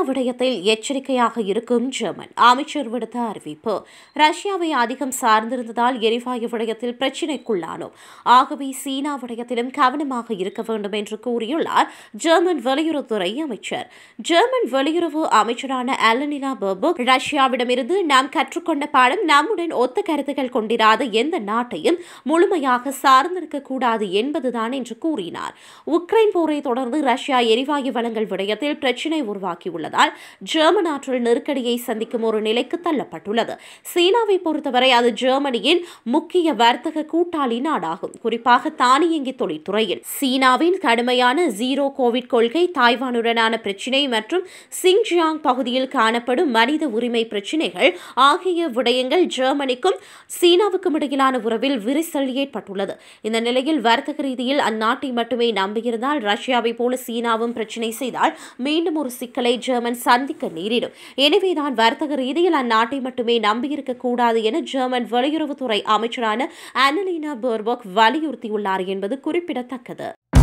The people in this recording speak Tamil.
விடயத்தில் எச்சரிக்கையாக இருக்கும் ஜெர்மன் அமைச்சர் விடுத்த அறிவிப்பு ரஷ்யாவை அதிகம் சார்ந்திருந்ததால் எரிவாயு விடயத்தில் பிரச்சினைக்குள்ளானோம் ஆகவே சீனா விடயத்திலும் கவனமாக இருக்க வேண்டும் என்று கூறியுள்ளார் ஜெர்மன் வெளியுறவுத்துறை அமைச்சர் ஜெர்மன் வெளியுறவு அமைச்சரான அலனிலா பர்புக் ரஷ்யாவிடமிருந்து நாம் கற்றுக்கொண்ட பாடம் நம்முடன் ஒத்த கருத்துக்கள் கொண்டிராத எந்த நாட்டையும் முழுமையாக சார்ந்திருக்க கூடாது என்பதுதான் என்று கூறினார் உக்ரைன் போரை தொடர்ந்து ரஷ்யா எரிவாயு வளங்கள் விடயத்தில் பிரச்சினை உருவாக்கியுள்ளதால் ஜெர்மன் ஆற்றல் நெருக்கடியை சந்திக்கும் ஒரு நிலைக்கு தள்ளப்பட்டுள்ளது சீனாவை பொறுத்தவரை அது ஜெர்மனியின் முக்கிய வர்த்தக கூட்டாளி நாடாகும் குறிப்பாக தானியங்கி தொழில்துறையில் சீனாவின் கடுமையான ஜீரோ கோவிட் கொள்கை தாய்வானுடனான பிரச்சினை மற்றும் சிங்ஜியாங் பகுதியில் காணப்படும் மனித உரிமை பிரச்சினைகள் ஆகிய விடயங்கள் ஜெர்மனிக்கும் சீனாவுக்கும் இடையிலான உறவில் விரிசல் ஏற்பட்டுள்ளது இந்த நிலையில் வர்த்தக ரீதியில் அந்நாட்டை மட்டுமே நம்பியிருந்தால் ரஷ்யாவை போல சீனாவும் பிரச்சினை செய்தால் மீண்டும் ஒரு சிக்கலை ஜெர்மன் சந்திக்க நேரிடும் எனவேதான் வர்த்தக ரீதியில் அந்நாட்டை மட்டுமே நம்பியிருக்க கூடாது என ஜெர்மன் வெளியுறவுத்துறை அமைச்சரான அனலீனா பெர்பக் வலியுறுத்தியுள்ளார் என்பது குறிப்பிடத்தக்கது